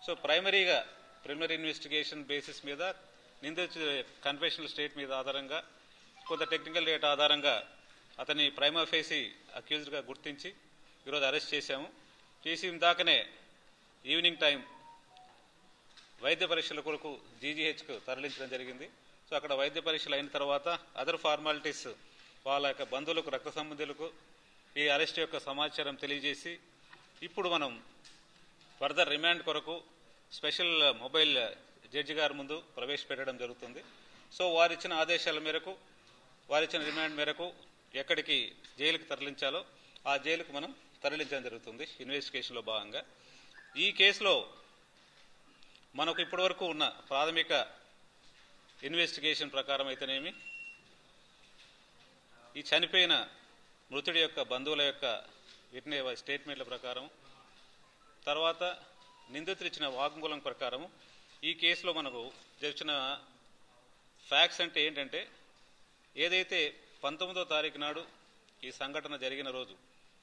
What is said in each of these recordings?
So ప్రైమరీగా preliminary investigation basis మీద నిందితు confessional state మీద ఆధారంగా కొంత టెక్నికల్ డేటా ఆధారంగా అతన్ని ప్రైమా ఫేసి అక్యూజ్డ్గా గుర్తించి ఈరోజు అరెస్ట్ చేశాము చేసి ఇందాకనే ఈవినింగ్ టైం వైద్య పరీక్షల కొరకు జీజీహెచ్కు తరలించడం జరిగింది సో అక్కడ వైద్య పరీక్షలు అయిన తర్వాత అదర్ ఫార్మాలిటీస్ వాళ్ళ యొక్క బంధువులకు రక్త సంబంధులకు ఈ అరెస్ట్ యొక్క సమాచారం తెలియజేసి ఇప్పుడు మనం ఫర్దర్ రిమాండ్ కొరకు స్పెషల్ మొబైల్ జడ్జి గారి ముందు ప్రవేశపెట్టడం జరుగుతుంది సో వారిచ్చిన ఆదేశాల మేరకు వారిచ్చిన రిమాండ్ మేరకు ఎక్కడికి జైలుకి తరలించాలో ఆ జైలుకు మనం తరలించడం జరుగుతుంది ఇన్వెస్టిగేషన్లో భాగంగా ఈ కేసులో మనకు ఇప్పటివరకు ఉన్న ప్రాథమిక ఇన్వెస్టిగేషన్ ప్రకారం అయితేనేమి ఈ చనిపోయిన మృతుడి యొక్క బంధువుల యొక్క విట్నే స్టేట్మెంట్ల ప్రకారం తర్వాత నిందితులు ఇచ్చిన వాగ్మూలం ప్రకారం ఈ కేసులో మనకు జరిచిన ఫ్యాక్ట్స్ అంటే ఏంటంటే ఏదైతే పంతొమ్మిదో తారీఖు నాడు ఈ సంఘటన జరిగిన రోజు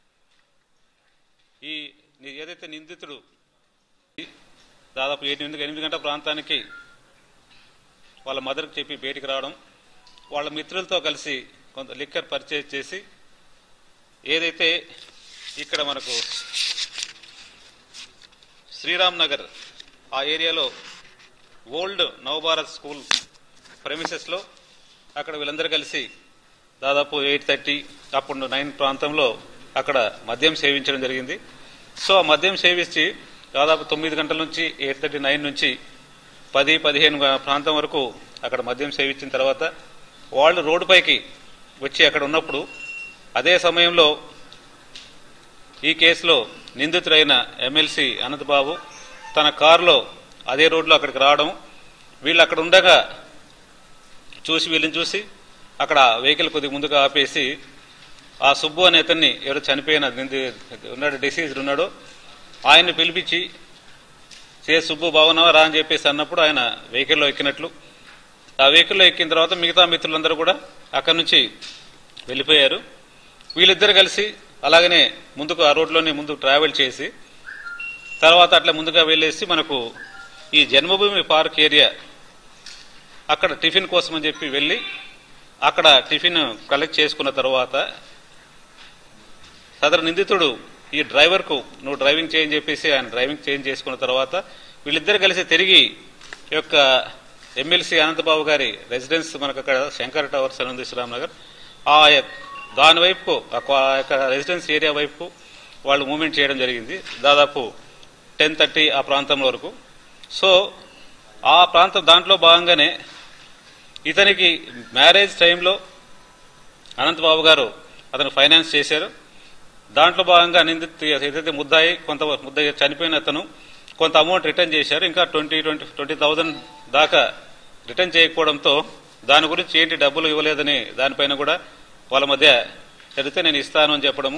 ఈ ని- ఏదైతే నిందితుడు దాదాపు ఎనిమిది ఎనిమిది గంటల ప్రాంతానికి వాళ్ళ మదర్కి చెప్పి బయటికి రావడం వాళ్ళ మిత్రులతో కలిసి కొంత లిక్కర్ పర్చేజ్ చేసి ఏదైతే ఇక్కడ మనకు శ్రీరామ్ నగర్ ఆ ఏరియాలో ఓల్డ్ నవభారత్ స్కూల్ ప్రెమిసెస్లో అక్కడ వీళ్ళందరూ కలిసి దాదాపు ఎయిట్ థర్టీ అప్పుడు నైన్ ప్రాంతంలో అక్కడ మద్యం సేవించడం జరిగింది సో ఆ మద్యం సేవించి దాదాపు తొమ్మిది గంటల నుంచి ఎయిట్ థర్టీ నైన్ నుంచి పది పదిహేను గ- ప్రాంతం వరకు అక్కడ మద్యం సేవించిన తర్వాత వాళ్ళు రోడ్డుపైకి వచ్చి అక్కడ ఉన్నప్పుడు అదే సమయంలో ఈ కేసులో నిందితుడైన ఎమ్మెల్సీ అనంతబాబు తన కారులో అదే రోడ్లో అక్కడికి రావడం వీళ్ళు అక్కడ ఉండగా చూసి వీళ్ళని చూసి అక్కడ వెహికల్ కొద్దిగా ముందుగా ఆపేసి ఆ సుబ్బు అనే అతన్ని ఎవరు చనిపోయిన నింది ఉన్నాడు డిసీజ్డ్ ఉన్నాడో ఆయన్ని పిలిపించి చే సుబ్బు బాగున్నావా రా అని చెప్పేసి అన్నప్పుడు ఆయన వెహికల్లో ఎక్కినట్లు ఆ వెహికల్లో ఎక్కిన తర్వాత మిగతా మిత్రులందరూ కూడా అక్కడి నుంచి వెళ్ళిపోయారు వీళ్ళిద్దరు కలిసి అలాగనే ముందుకు ఆ రోడ్లోనే ముందుకు ట్రావెల్ చేసి తర్వాత అట్లా ముందుగా వెళ్ళేసి మనకు ఈ జన్మభూమి పార్క్ ఏరియా అక్కడ టిఫిన్ కోసం అని చెప్పి వెళ్ళి అక్కడ టిఫిన్ కలెక్ట్ చేసుకున్న తర్వాత సదరు నిందితుడు ఈ డ్రైవర్కు నువ్వు డ్రైవింగ్ చేయని చెప్పేసి ఆయన డ్రైవింగ్ చేంజ్ చేసుకున్న తర్వాత వీళ్ళిద్దరు కలిసి తిరిగి ఈ యొక్క ఎమ్మెల్సీ అనంతబాబు గారి రెసిడెన్స్ మనకు అక్కడ శంకర్ టవర్స్ అని ఉంది శ్రీరామ్ నగర్ ఆ యొక్క- దాని వైపుకు ఆ క్వా- ఆ యొక్క రెసిడెన్స్ ఏరియా వైపు వాళ్ళు మూవ్మెంట్ చేయడం జరిగింది దాదాపు టెన్ థర్టీ ఆ ప్రాంతం వరకు సో ఆ ప్రాంతం దాంట్లో భాగంగానే ఇతనికి మ్యారేజ్ టైంలో అనంతబాబు గారు అతను ఫైనాన్స్ చేశారు దాంట్లో భాగంగా నిందితు ఏదైతే ముద్దాయి కొంత ముద్దాయి చనిపోయిన అతను కొంత అమౌంట్ రిటర్న్ చేశారు ఇంకా ట్వంటీ ట్వంటీ ట్వంటీ థౌజండ్ దాకా రిటర్న్ చేయకపోవడంతో దాని గురించి ఏంటి డబ్బులు ఇవ్వలేదని దానిపైన కూడా వాళ్ళ మధ్య జరిగితే నేను ఇస్తాను అని చెప్పడము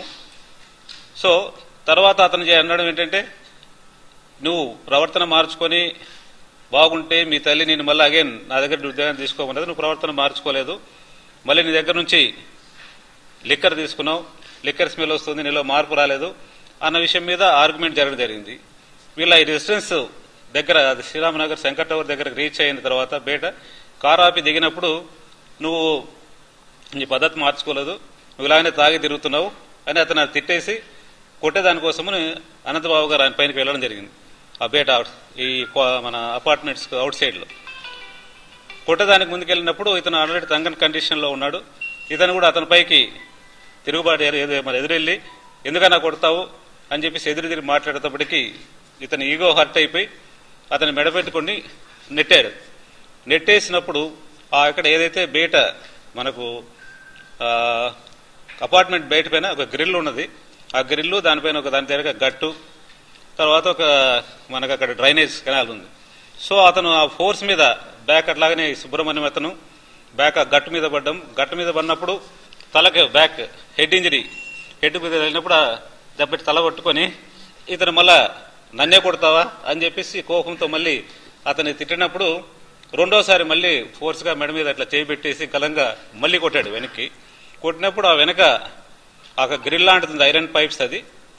సో తర్వాత అతను చే- అనడం ఏంటంటే నువ్వు ప్రవర్తన మార్చుకొని బాగుంటే మీ తల్లి నేను మళ్ళీ అగైన్ నా దగ్గర ఉద్యోగం తీసుకోమన్నది నువ్వు ప్రవర్తన మార్చుకోలేదు మళ్ళీ నీ దగ్గర నుంచి లిక్కర్ తీసుకున్నావు లిక్కర్ స్మెల్ వస్తుంది నీలో మార్పు రాలేదు అన్న విషయం మీద ఆర్గ్యుమెంట్ జరగడం జరిగింది వీళ్ళ ఈ రెసిడెన్స్ దగ్గర అది శ్రీరామనగర్ శంకర్ టవర్ దగ్గరకు రీచ్ అయిన తర్వాత బయట కారు ఆపి దిగినప్పుడు నువ్వు నీ పద్ధతి మార్చుకోలేదు నువ్వు ఇలాగనే తాగి తిరుగుతున్నావు అని అతను అది తిట్టేసి కొట్టేదానికోసమని అనంతబాబు గారు ఆయన పైనకి వెళ్ళడం జరిగింది ఆ బయట అవుట్ ఈ క్వా- మన అపార్ట్మెంట్స్ అవుట్ సైడ్లో కొట్టడానికి ముందుకెళ్ళినప్పుడు ఇతను ఆల్రెడీ తంగన్ కండిషన్లో ఉన్నాడు ఇతను కూడా అతని పైకి తిరుగుబాటు ఎదు- ఎదు- మరి ఎదురెళ్ళి ఎందుకన్నా కొడతావు అని చెప్పేసి ఎదురు తిరిగి మాట్లాడేటప్పటికి ఇతను ఈగో హర్ట్ అయిపోయి అతను మెడపెట్టుకొని నెట్టాడు నెట్టేసినప్పుడు ఆ ఇక్కడ ఏదైతే బయట మనకు ఆ, అపార్ట్మెంట్ బయట పైన ఒక గ్రిల్ ఉన్నది ఆ గ్రిల్లు దానిపైన ఒక దాని దగ్గర గట్టు తర్వాత ఒక మనకు అక్కడ డ్రైనేజ్ కెనాల్ ఉంది సో అతను ఆ ఫోర్స్ మీద బ్యాక్ అట్లాగనే ఈ సుబ్రహ్మణ్యం అతను బ్యాక్ ఆ గట్టు మీద పడ్డం గట్టు మీద పడినప్పుడు తలకి బ్యాక్ హెడ్ ఇంజరీ హెడ్ మీద వెళ్ళినప్పుడు ఆ దెబ్బటి తల కొట్టుకొని ఇతను మళ్ళా నన్నే కొడతావా అని చెప్పేసి కోపంతో మళ్ళీ అతన్ని తిట్టినప్పుడు రెండోసారి మళ్ళీ ఫోర్స్గా మెడ మీద అట్లా చేయి పెట్టేసి కలంగా మళ్ళీ కొట్టాడు వెనక్కి కొట్టినప్పుడు ఆ వెనక ఆ గ్రిల్ లాంటిది ఐరన్ పైప్స్ అది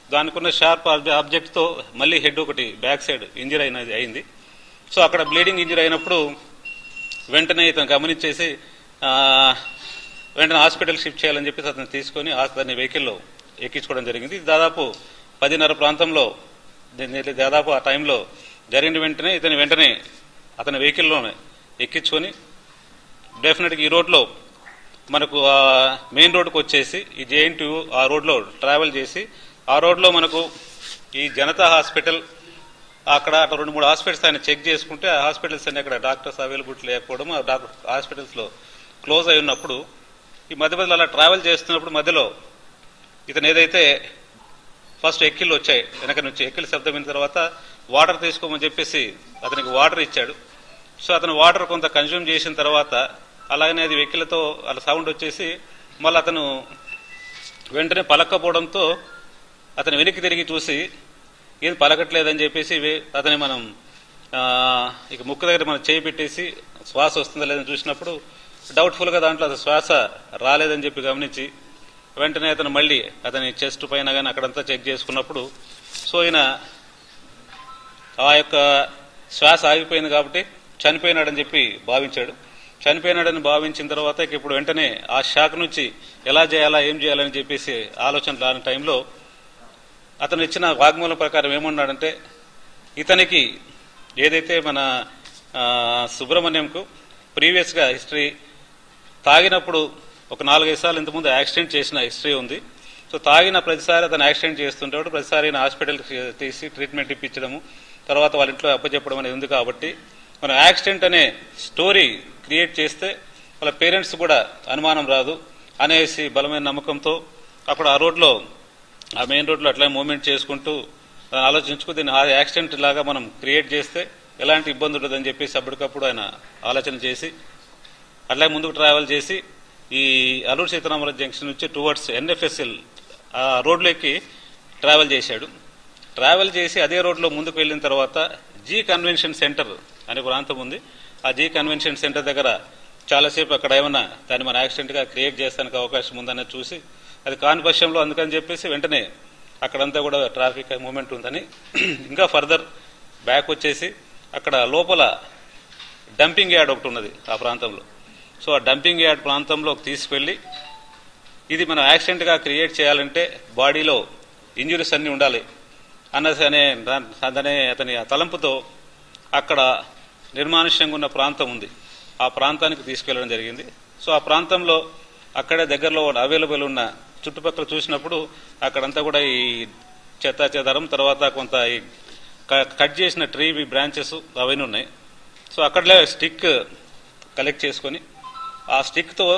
దానికున్న షార్ప్ ఆబ్జెక్ట్తో మళ్ళీ హెడ్ ఒకటి బ్యాక్ సైడ్ ఇంజరీ అయినది అయింది సో అక్కడ బ్లీడింగ్ ఇంజరీ అయినప్పుడు వెంటనే ఇతను గమనించేసి ఆ, వెంటనే హాస్పిటల్ షిఫ్ట్ చేయాలని చెప్పేసి అతను తీసుకొని అతని వెహికల్లో ఎక్కించుకోవడం జరిగింది ఇది దాదాపు పదిన్నర ప్రాంతంలో దీన్ని దాదాపు ఆ టైంలో జరిగిన వెంటనే ఇతని వెంటనే అతని వెహికల్లోనే ఎక్కించుకొని డెఫినెట్గా ఈ రోడ్లో మనకు ఆ మెయిన్ రోడ్డుకు వచ్చేసి ఈ జేఎన్టీ ఆ రోడ్లో ట్రావెల్ చేసి ఆ రోడ్లో మనకు ఈ జనతా హాస్పిటల్ అక్కడ అట్లా రెండు మూడు హాస్పిటల్స్ ఆయన చెక్ చేసుకుంటే ఆ హాస్పిటల్స్ అన్ని అక్కడ డాక్టర్స్ అవైలబిలిటీ లేకపోవడం ఆ డాక్టర్ హాస్పిటల్స్లో క్లోజ్ అయి ఉన్నప్పుడు ఈ మధ్య మధ్యలో అలా ట్రావెల్ చేస్తున్నప్పుడు మధ్యలో ఇతను ఏదైతే ఫస్ట్ ఎక్కిళ్ళు వచ్చాయి వెనక నుంచి ఎక్కిళ్ళ శబ్దం అయిన తర్వాత వాటర్ తీసుకోమని చెప్పేసి అతనికి వాటర్ ఇచ్చాడు సో అతను వాటర్ కొంత కన్జ్యూమ్ చేసిన తర్వాత అలాగనే అది వెక్కిలతో అలా సౌండ్ వచ్చేసి మళ్ళీ అతను వెంటనే పలక్కపోవడంతో అతను వెనక్కి తిరిగి చూసి ఏది పలకట్లేదని చెప్పేసి వే- అతని మనం ఆ, ఇక ముక్కు దగ్గర మనం చేయి పెట్టేసి శ్వాస వస్తుందా లేదని చూసినప్పుడు డౌట్ఫుల్ గా దాంట్లో అది శ్వాస రాలేదని చెప్పి గమనించి వెంటనే అతను మళ్ళీ అతని చెస్ట్ పైన కానీ అక్కడంతా చెక్ చేసుకున్నప్పుడు సో ఈయన ఆ యొక్క శ్వాస ఆగిపోయింది కాబట్టి చనిపోయినాడని చెప్పి భావించాడు చనిపోయినాడని భావించిన తర్వాత ఇక ఇప్పుడు వెంటనే ఆ షాక్ నుంచి ఎలా చేయాలా ఏం చేయాలని చెప్పేసి ఆలోచన రాని టైంలో అతను ఇచ్చిన వాగ్మూలం ప్రకారం ఏమన్నాడంటే ఇతనికి ఏదైతే మన ఆ, సుబ్రహ్మణ్యంకు ప్రీవియస్గా హిస్టరీ తాగినప్పుడు ఒక నాలుగైదు సార్లు ఇంతకుముందు యాక్సిడెంట్ చేసిన హిస్టరీ ఉంది సో తాగిన ప్రతిసారి అతను యాక్సిడెంట్ చేస్తుంటాడు ప్రతిసారి ఈయన హాస్పిటల్కి తీసి ట్రీట్మెంట్ ఇప్పించడము తర్వాత వాళ్ళ ఇంట్లో అప్పచెప్పడం అనేది ఉంది కాబట్టి మనం యాక్సిడెంట్ అనే స్టోరీ క్రియేట్ చేస్తే వాళ్ళ పేరెంట్స్ కూడా అనుమానం రాదు అనేసి బలమైన నమ్మకంతో అక్కడ ఆ రోడ్లో ఆ మెయిన్ రోడ్లో అట్లా మూవ్మెంట్ చేసుకుంటూ దాన్ని ఆలోచించుకు దీన్ని ఆ యాక్సిడెంట్ లాగా మనం క్రియేట్ చేస్తే ఎలాంటి ఇబ్బంది ఉండదని చెప్పేసి అప్పటికప్పుడు ఆయన ఆలోచన చేసి అట్లా ముందుకు ట్రావెల్ చేసి ఈ అల్లూరు సీతారామరాజు జంక్షన్ నుంచి టువర్డ్స్ ఎన్ఎఫ్ఎస్ఎల్ ఆ రోడ్లోకి ట్రావెల్ చేశాడు ట్రావెల్ చేసి అదే రోడ్లో ముందుకు వెళ్ళిన తర్వాత జీ కన్వెన్షన్ సెంటర్ అనే ప్రాంతం ఉంది ఆ జీ కన్వెన్షన్ సెంటర్ దగ్గర చాలాసేపు అక్కడ ఏమన్నా దాన్ని మన యాక్సిడెంట్గా క్రియేట్ చేస్తానికి అవకాశం ఉందని చూసి అది కాని పక్షంలో అందుకని చెప్పేసి వెంటనే అక్కడంతా కూడా ట్రాఫిక్ మూమెంట్ ఉందని ఇంకా ఫర్దర్ బ్యాక్ వచ్చేసి అక్కడ లోపల డంపింగ్ యార్డ్ ఒకటి ఉన్నది ఆ ప్రాంతంలో సో ఆ డంపింగ్ యార్డ్ ప్రాంతంలోకి తీసుకెళ్లి ఇది మనం యాక్సిడెంట్గా క్రియేట్ చేయాలంటే బాడీలో ఇంజురీస్ అన్ని ఉండాలి అన్నది అనే దాన్- అదనే అతని ఆ తలంపుతో అక్కడ నిర్మానుష్యంగా ఉన్న ప్రాంతం ఉంది ఆ ప్రాంతానికి తీసుకెళ్లడం జరిగింది సో ఆ ప్రాంతంలో అక్కడే దగ్గరలో అవైలబుల్ ఉన్న చుట్టుపక్కల చూసినప్పుడు అక్కడంతా కూడా ఈ చెత్త చెదరం తర్వాత కొంత ఈ క- కట్ చేసిన ట్రీ బ్రాంచెస్ అవన్నీ ఉన్నాయి సో అక్కడలే స్టిక్ కలెక్ట్ చేసుకొని ఆ స్టిక్తో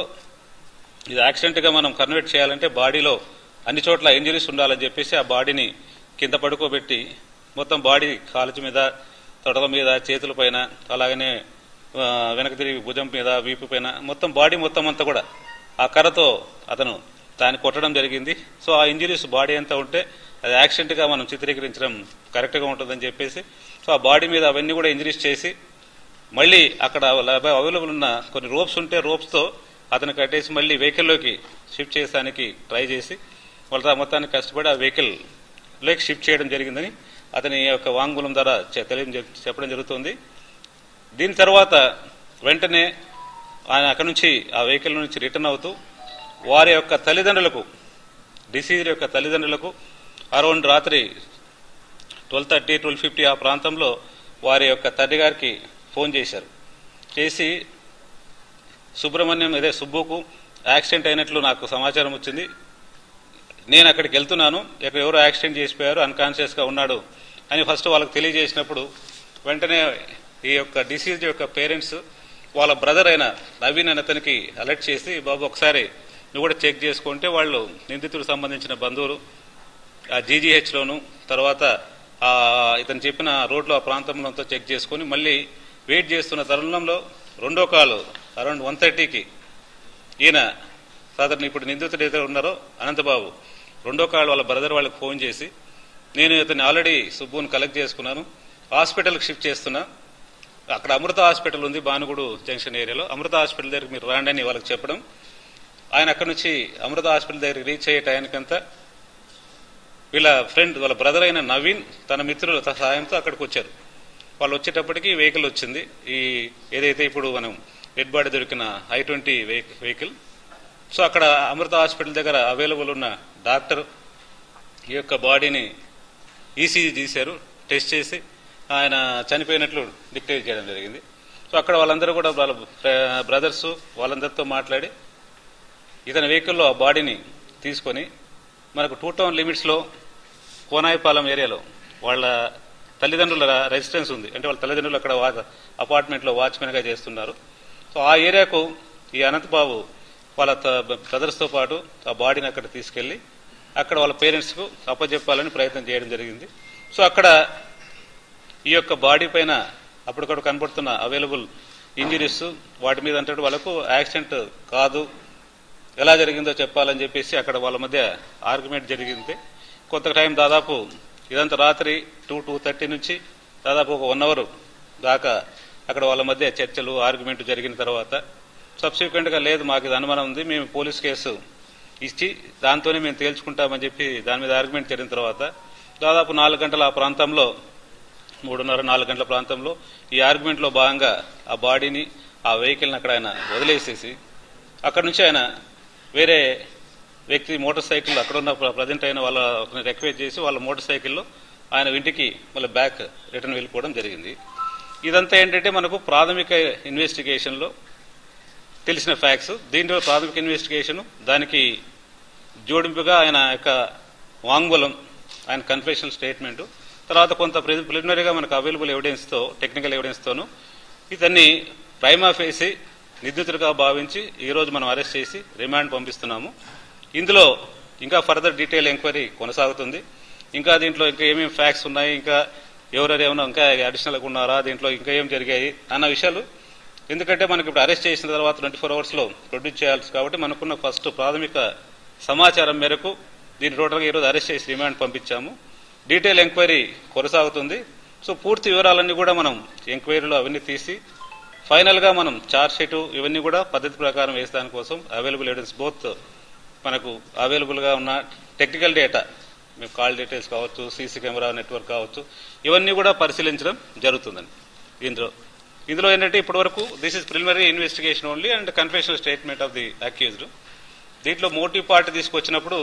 ఇది యాక్సిడెంట్గా మనం కన్వర్ట్ చేయాలంటే బాడీలో అన్ని చోట్ల ఇంజరీస్ ఉండాలని చెప్పేసి ఆ బాడీని కింద పడుకోబెట్టి మొత్తం బాడీ కాలుచి మీద తొడల మీద చేతుల పైన అలాగనే ఆ, వెనక తిరిగి భుజం మీద వీపు పైన మొత్తం బాడీ మొత్తం అంతా కూడా ఆ కర్రతో అతను దాన్ని కొట్టడం జరిగింది సో ఆ ఇంజరీస్ బాడీ అంతా ఉంటే అది యాక్సిడెంట్గా మనం చిత్రీకరించడం కరెక్ట్గా ఉంటుందని చెప్పేసి సో ఆ బాడీ మీద అవన్నీ కూడా ఇంజరీస్ చేసి మళ్ళీ అక్కడ అవైలబుల్ ఉన్న కొన్ని రోప్స్ ఉంటే రోప్స్తో అతను కట్టేసి మళ్ళీ వెహికల్లోకి షిఫ్ట్ చేయడానికి ట్రై చేసి వాళ్ళ మొత్తానికి కష్టపడి ఆ వెహికల్ లోకి షిఫ్ట్ చేయడం జరిగిందని అతని యొక్క వాంగ్మూలం ద్వారా చె- తెలియ చెప్పడం జరుగుతుంది దీని తర్వాత వెంటనే ఆయన అక్కడి నుంచి ఆ వెహికల్ నుంచి రిటర్న్ అవుతూ వారి యొక్క తల్లిదండ్రులకు డిసీజ్ యొక్క తల్లిదండ్రులకు అరౌండ్ రాత్రి ట్వెల్వ్ థర్టీ ట్వెల్వ్ ఫిఫ్టీ ఆ ప్రాంతంలో వారి యొక్క తండ్రి గారికి ఫోన్ చేశారు చేసి సుబ్రహ్మణ్యం ఇదే సుబ్బుకు యాక్సిడెంట్ అయినట్లు నాకు సమాచారం వచ్చింది నేను అక్కడికి వెళ్తున్నాను ఇక్కడ ఎవరో యాక్సిడెంట్ చేసిపోయారు అన్కాన్షియస్ గా ఉన్నాడు అని ఫస్ట్ వాళ్ళకి తెలియజేసినప్పుడు వెంటనే ఈ యొక్క డిసీజ్ యొక్క పేరెంట్స్ వాళ్ళ బ్రదర్ అయిన నవీన్ అనే అతనికి అలర్ట్ చేసి బాబు ఒకసారి నువ్వు కూడా చెక్ చేసుకుంటే వాళ్ళు నిందితుడికి సంబంధించిన బంధువులు ఆ GGH లోను తర్వాత ఆ ఇతను చెప్పిన రోడ్లో ఆ ప్రాంతంలో అంతా చెక్ చేసుకుని మళ్ళీ వెయిట్ చేస్తున్న తరుణంలో రెండో కాలు అరౌండ్ వన్ థర్టీకి ఈయన సాధారణ ఇప్పుడు నిందితుడు ఏదైతే ఉన్నారో అనంతబాబు రెండో కాళ్ళు వాళ్ళ బ్రదర్ వాళ్ళకి ఫోన్ చేసి నేను ఇతన్ని ఆల్రెడీ సుబ్బుని కలెక్ట్ చేసుకున్నాను హాస్పిటల్కి షిఫ్ట్ చేస్తున్నా అక్కడ అమృత హాస్పిటల్ ఉంది బానుగుడు జంక్షన్ ఏరియాలో అమృత హాస్పిటల్ దగ్గరికి మీరు రాండి అని వాళ్ళకి చెప్పడం ఆయన అక్కడి నుంచి అమృత హాస్పిటల్ దగ్గరికి రీచ్ అయ్యే టైంకంతా వీళ్ళ ఫ్రెండ్ వాళ్ళ బ్రదర్ అయిన నవీన్ తన మిత్రుల సహాయంతో అక్కడికి వచ్చారు వాళ్ళు వచ్చేటప్పటికి వెహికల్ వచ్చింది ఈ ఏదైతే ఇప్పుడు మనం డెడ్ బాడీ దొరికిన ఐ ట్వంటీ వెహికల్ సో అక్కడ అమృత హాస్పిటల్ దగ్గర అవైలబుల్ ఉన్న డాక్టర్ ఈ యొక్క బాడీని ఈసీజీ తీశారు టెస్ట్ చేసి ఆయన చనిపోయినట్లు డిక్లేర్ చేయడం జరిగింది సో అక్కడ వాళ్ళందరూ కూడా వాళ్ళ బ్రదర్స్ వాళ్ళందరితో మాట్లాడి ఇతని వెహికల్లో ఆ బాడీని తీసుకొని మనకు టూ టౌన్ లిమిట్స్లో కోనాయిపాలెం ఏరియాలో వాళ్ళ తల్లిదండ్రుల రెసిడెన్స్ ఉంది అంటే వాళ్ళ తల్లిదండ్రులు అక్కడ వా- అపార్ట్మెంట్లో వాచ్మెన్గా చేస్తున్నారు సో ఆ ఏరియాకు ఈ అనంతబాబు వాళ్ళ త- బ్రదర్స్తో పాటు ఆ బాడీని అక్కడ తీసుకెళ్లి అక్కడ వాళ్ళ పేరెంట్స్కు అప్పచెప్పాలని ప్రయత్నం చేయడం జరిగింది సో అక్కడ ఈ యొక్క బాడీ పైన అప్పటికప్పుడు కనబడుతున్న అవైలబుల్ ఇంజరీస్ వాటి మీద అంటే వాళ్ళకు యాక్సిడెంట్ కాదు ఎలా జరిగిందో చెప్పాలని చెప్పేసి అక్కడ వాళ్ళ మధ్య ఆర్గ్యుమెంట్ జరిగింది కొంత టైం దాదాపు ఇదంతా రాత్రి టూ టూ థర్టీ నుంచి దాదాపు ఒక వన్ అవర్ దాకా అక్కడ వాళ్ళ మధ్య చర్చలు ఆర్గ్యుమెంట్ జరిగిన తర్వాత సబ్సిక్వెంట్ గా లేదు మాకు ఇది అనుమానం ఉంది మేము పోలీస్ కేసు ఇచ్చి దాంతోనే మేము తేల్చుకుంటామని చెప్పి దాని మీద ఆర్గ్యుమెంట్ జరిగిన తర్వాత దాదాపు నాలుగు గంటల ఆ ప్రాంతంలో మూడున్నర నాలుగు గంటల ప్రాంతంలో ఈ ఆర్గ్యుమెంట్ లో భాగంగా ఆ బాడీని ఆ వెహికల్ని అక్కడ ఆయన వదిలేసేసి అక్కడ నుంచి ఆయన వేరే వ్యక్తి మోటార్ సైకిల్ అక్కడ ఉన్న ప్రజెంట్ అయిన వాళ్ళ రిక్వెస్ట్ చేసి వాళ్ళ మోటార్ సైకిల్లో ఆయన ఇంటికి మళ్ళీ బ్యాక్ రిటర్న్ వెళ్ళిపోవడం జరిగింది ఇదంతా ఏంటంటే మనకు ప్రాథమిక ఇన్వెస్టిగేషన్లో తెలిసిన ఫ్యాక్ట్స్ దీంట్లో ప్రాథమిక ఇన్వెస్టిగేషన్ దానికి జోడింపుగా ఆయన యొక్క వాంగ్మూలం ఆయన కన్ఫెషనల్ స్టేట్మెంట్ తర్వాత కొంత ప్రిలిమినరీగా మనకు అవైలబుల్ ఎవిడెన్స్తో టెక్నికల్ ఎవిడెన్స్తోను ఇతన్ని ప్రైమా ఫేసి నిందితుడిగా భావించి ఈ రోజు మనం అరెస్ట్ చేసి రిమాండ్ పంపిస్తున్నాము ఇందులో ఇంకా ఫర్దర్ డీటెయిల్ ఎంక్వైరీ కొనసాగుతుంది ఇంకా దీంట్లో ఇంకా ఏమేమి ఫ్యాక్ట్స్ ఉన్నాయి ఇంకా ఎవరెవరు ఏమైనా ఇంకా అడిషనల్గా ఉన్నారా దీంట్లో ఇంకా ఏం జరిగాయి అన్న విషయాలు ఎందుకంటే మనకి ఇప్పుడు అరెస్ట్ చేసిన తర్వాత ట్వంటీ ఫోర్ అవర్స్ లో ప్రొడ్యూస్ చేయాల్సి కాబట్టి మనకున్న ఫస్ట్ ప్రాథమిక సమాచారం మేరకు దీని టోటల్గా ఈరోజు అరెస్ట్ చేసి రిమాండ్ పంపించాము డీటెయిల్ ఎంక్వైరీ కొనసాగుతుంది సో పూర్తి వివరాలన్నీ కూడా మనం ఎంక్వైరీలో అవన్నీ తీసి ఫైనల్ గా మనం చార్జ్ షీట్ ఇవన్నీ కూడా పద్ధతి ప్రకారం వేసడానికి కోసం అవైలబుల్ ఎవిడెన్స్ బోత్ మనకు అవైలబుల్ గా ఉన్న టెక్నికల్ డేటా మేము కాల్ డీటెయిల్స్ కావచ్చు సీసీ కెమెరా నెట్వర్క్ కావచ్చు ఇవన్నీ కూడా పరిశీలించడం జరుగుతుందండి ఇందులో ఇందులో ఏంటంటే ఇప్పటి వరకు this is preliminary investigation only and confessional statement of the accused దీంట్లో మోటివ్ పార్ట్ తీసుకొచ్చినప్పుడు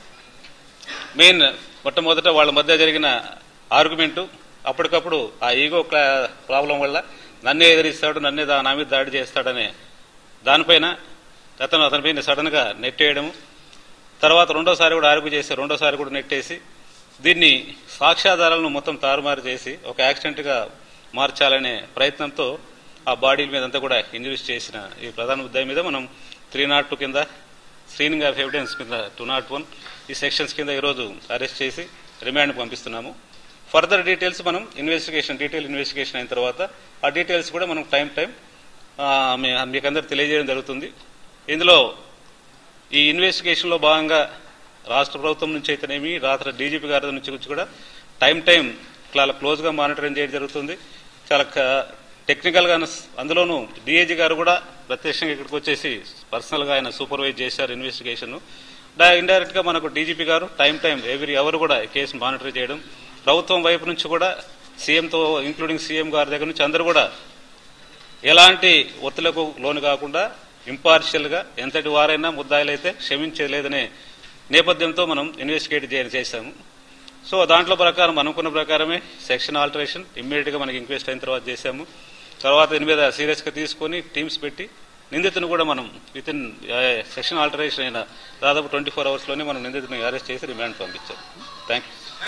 మెయిన్ మొట్టమొదట వాళ్ళ మధ్య జరిగిన ఆర్గ్యుమెంట్ అప్పటికప్పుడు ఆ ఈగో ప్రాబ్లం వల్ల నన్నే ఎదిరిస్తాడు నన్నే దా- నా మీద దాడి చేస్తాడనే దానిపైన అతను అతని పైన సడన్ గా నెట్టేయడం తర్వాత రెండోసారి కూడా ఆర్గ్యూ చేసి రెండోసారి కూడా నెట్టేసి దీన్ని సాక్ష్యాధారాలను మొత్తం తారుమారు చేసి ఒక యాక్సిడెంట్ గా మార్చాలనే ప్రయత్నంతో ఆ బాడీల మీద అంతా కూడా ఇంజరీస్ చేసిన ఈ ప్రధాన ఉద్యమం మీద మనం త్రీ నాట్ టూ కింద స్క్రీనింగ్ ఆఫ్ ఎవిడెన్స్ కింద టూ నాట్ వన్ ఈ సెక్షన్స్ కింద ఈరోజు అరెస్ట్ చేసి రిమాండ్ పంపిస్తున్నాము ఫర్దర్ డీటెయిల్స్ మనం ఇన్వెస్టిగేషన్ డీటెయిల్ ఇన్వెస్టిగేషన్ అయిన తర్వాత ఆ డీటెయిల్స్ కూడా మనం టైం టైం మీకు అందరు తెలియజేయడం జరుగుతుంది ఇందులో ఈ ఇన్వెస్టిగేషన్ లో భాగంగా రాష్ట్ర ప్రభుత్వం నుంచి అయితేనేమి రాత్రి డీజీపీ గారి నుంచి నుంచి కూడా టైం టైం చాలా క్లోజ్ గా మానిటరింగ్ చేయడం జరుగుతుంది చాలా టెక్నికల్ గా అందులోనూ డిఏజీ గారు కూడా ప్రత్యక్షంగా ఇక్కడికి వచ్చేసి పర్సనల్ గా ఆయన సూపర్వైజ్ చేశారు ఇన్వెస్టిగేషన్ ఇండైరెక్ట్ గా మనకు డీజీపీ గారు టైం టైం ఎవ్రీ అవర్ కూడా ఈ కేసును మానిటర్ చేయడం ప్రభుత్వం వైపు నుంచి కూడా సీఎంతో ఇంక్లూడింగ్ సీఎం గారి దగ్గర నుంచి అందరూ కూడా ఎలాంటి ఒత్తిళ్లకు లోను కాకుండా ఇంపార్షియల్ గా ఎంతటి వారైనా ముద్దాయిలైతే క్షమించలేదనే నేపథ్యంతో మనం ఇన్వెస్టిగేట్ చేయడం చేశాము సో దాంట్లో ప్రకారం అనుకున్న ప్రకారమే సెక్షన్ ఆల్టరేషన్ ఇమ్మీడియట్ గా మనకి ఇంక్వెస్ట్ అయిన తర్వాత చేశాము తర్వాత దీని మీద సీరియస్ గా తీసుకొని టీమ్స్ పెట్టి నిందితుని కూడా మనం విత్ ఇన్ సెక్షన్ ఆల్టరేషన్ అయిన దాదాపు ట్వంటీ ఫోర్ అవర్స్ లోనే మనం నిందితుని అరెస్ట్ చేసి రిమాండ్ పంపించాం థ్యాంక్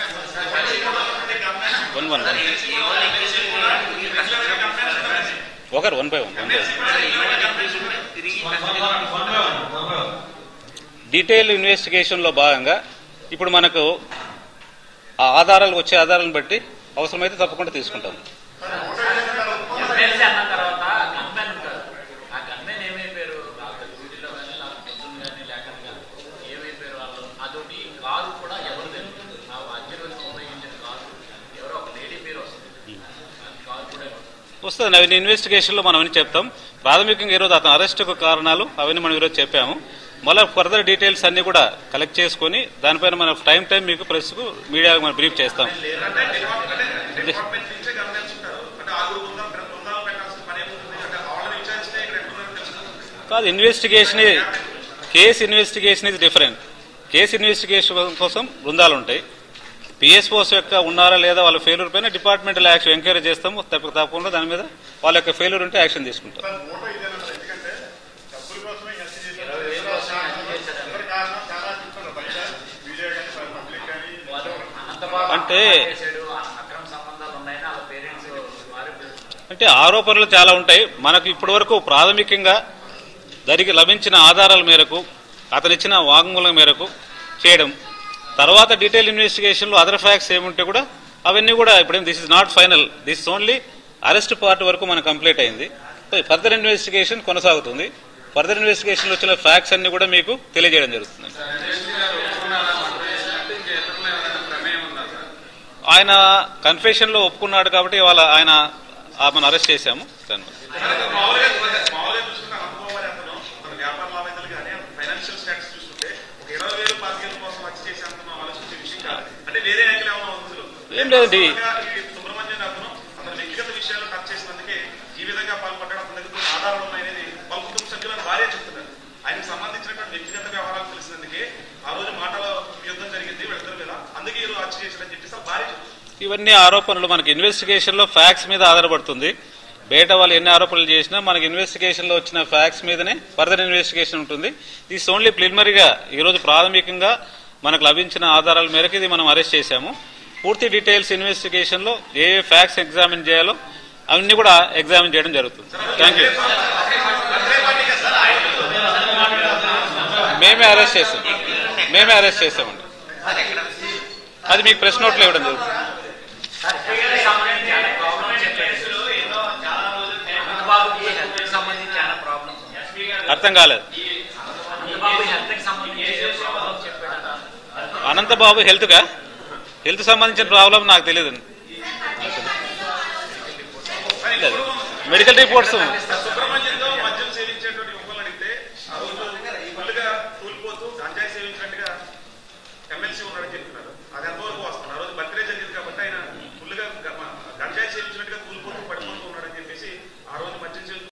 యూ వన్ వన్ ఒకరు one by one one by one detail investigation లో భాగంగా ఇప్పుడు మనకు ఆ ఆధారాలు వచ్చే ఆధారాలను బట్టి అవసరమైతే తప్పకుండా తీసుకుంటాం ఎమ్మెల్సీ అన్న తర్వాత గన్మెన్ ఉంటారు ఆ గన్మెన్ ఏమైపోయారు నాకు డ్యూటీలో కానీ నాకు పొద్దున్న కానీ లేకుండా కానీ ఏమైపోయారు వాళ్ళు అదొకటి కారు కూడా ఎవరు తెలియదు ఆ అత్యవసరం ఉపయోగించిన కారు ఎవరో ఒక లేడీ పేరు వస్తుంది ఆ కారు కూడా ఎవరు వస్తుంది అవన్నీ ఇన్వెస్టిగేషన్ లో మనం అవన్నీ చెప్తాం ప్రాథమికంగా ఈరోజు అతని అరెస్టుకు కారణాలు అవన్నీ మనం ఈరోజు చెప్పాము మళ్ళీ ఫర్దర్ డీటెయిల్స్ అన్ని కూడా కలెక్ట్ చేసుకొని దానిపైన మనం టైం టైం మీకు ప్రెస్ కు మీడియాకు మనం బ్రీఫ్ చేస్తాం అంటే డిపార్ట్మెంట్ అంటే డిపార్ట్మెంట్ నుంచే గమనించి ఉంటారు అంటే ఆరుగురు బృందాలు పెద్ద బృందాలు పెట్టాల్సిన పని ఏముంటుంది అంటే వాళ్ళని విచారిస్తే ఇక్కడ ఎక్కడున్నారో తెలుస్తుంది కాదు investigation case investigation is different case investigation కోసం బృందాలు ఉంటాయి పిఎస్ఓస్ యొక్క ఉన్నారా లేదా వాళ్ళ ఫెయిల్యూర్ పైన డిపార్ట్మెంటల్ యాక్షన్ ఎంక్వైరీ చేస్తాము తప్ప తప్పకుండా దాని మీద వాళ్ళ యొక్క ఫెయిల్యూర్ ఉంటే యాక్షన్ తీసుకుంటాం ఫోటో ఇదేనంటారు ఎందుకంటే డబ్బుల కోసమే హెల్ప్ చేశారు ఎవరి కారణం చాలా చెప్తారు బయట మీడియా కానీ పబ్లిక్ కానీ అనంతబాబు అంటే- చేశాడు, అక్రమ సంబంధాలు ఉన్నాయని వాళ్ళ పేరెంట్స్ వారు అంటే ఆరోపణలు చాలా ఉంటాయి మనకు ఇప్పటి వరకు ప్రాథమికంగా జరిగి లభించిన ఆధారాల మేరకు అతనిచ్చిన వాంగ్మూలం మేరకు చేయడం తర్వాత డీటెయిల్ ఇన్వెస్టిగేషన్ లో అదర్ ఫ్యాక్ట్స్ ఏముంటే కూడా అవన్నీ కూడా ఇప్పుడు this is not final this only arrest part వరకు మన కంప్లీట్ అయింది ఫర్దర్ ఇన్వెస్టిగేషన్ కొనసాగుతుంది ఫర్దర్ ఇన్వెస్టిగేషన్ వచ్చిన ఫ్యాక్ట్స్ అన్ని కూడా మీకు తెలియజేయడం జరుగుతుంది ఆయన కన్ఫెషన్ లో ఒప్పుకున్నాడు కాబట్టి వాళ్ళ ఆయన మనం అరెస్ట్ చేశాము దాన్ని మామూలుగా మామూలుగా చూసుకుంటే అనుభవం మరి అతను మన వ్యాపార లావాదేవీలు కానీ ఫైనాన్షియల్ స్టాటస్ చూసుకుంటే ఒక ఇరవై వేలు పాతికేల కోసం వచ్చి చేసి అంత మనం ఆలోచించే విషయం కాదు అంటే వేరే యాంగిల్ ఏమైనా ఉంది ఇందులో? ఏం లేదండి. ఈ సుబ్రహ్మణ్యం అతను అతను వ్యక్తిగత విషయాలు టచ్ చేసినందుకే ఈ విధంగా పాల్పడ్డాడు అతని దగ్గర కొన్ని ఆధారాలు ఉన్నాయనేది వాళ్ళ కుటుంబ సభ్యులను భార్య చెప్తున్నారు ఆయనకు సంబంధించినటువంటి వ్యక్తిగత వ్యవహారాలు తెలిసినందుకే ఆ రోజు మాటలో యుద్ధం జరిగింది వీళ్ళిద్దరి మీద అందుకే ఈ రోజు హత్య చేశాడని చెప్పేసి వాళ్ళ భార్య చెప్తుంది ఇవన్నీ ఆరోపణలు మనకి ఇన్వెస్టిగేషన్ లో ఫ్యాక్ట్స్ మీద ఆధారపడుతుంది బయట వాళ్ళు ఎన్ని ఆరోపణలు చేసినా మనకి ఇన్వెస్టిగేషన్ లో వచ్చిన ఫ్యాక్ట్స్ మీదనే ఫర్దర్ ఇన్వెస్టిగేషన్ ఉంటుంది దిస్ ఓన్లీ ప్రిలిమరీగా ఈ రోజు ప్రాథమికంగా మనకు లభించిన ఆధారాల మేరకు ఇది మనం అరెస్ట్ చేశాము పూర్తి డీటెయిల్స్ ఇన్వెస్టిగేషన్ లో ఏ ఏ ఫ్యాక్ట్స్ ఎగ్జామిన్ చేయాలో అవన్నీ కూడా ఎగ్జామిన్ చేయడం జరుగుతుంది థ్యాంక్ యూ మేమే అరెస్ట్ చేసాం మేమే అరెస్ట్ చేసామండి అది మీకు ప్రెస్ నోట్లో ఇవ్వడం జరుగుతుంది సంబంధించి చాలా ప్రాబ్లమ్స్ చెప్పాడు అనంతబాబుకి హెల్త్ కి సంబంధించి చాలా ప్రాబ్లమ్స్ ఉన్నాయి అర్థం కాలేదు అనంతబాబు హెల్త్ కి సంబంధించి ప్రాబ్లమ్స్ చెప్పాడు అనంతబాబు హెల్త్ గా హెల్త్ సంబంధించిన ప్రాబ్లం నాకు తెలియదు మెడికల్ రిపోర్ట్స్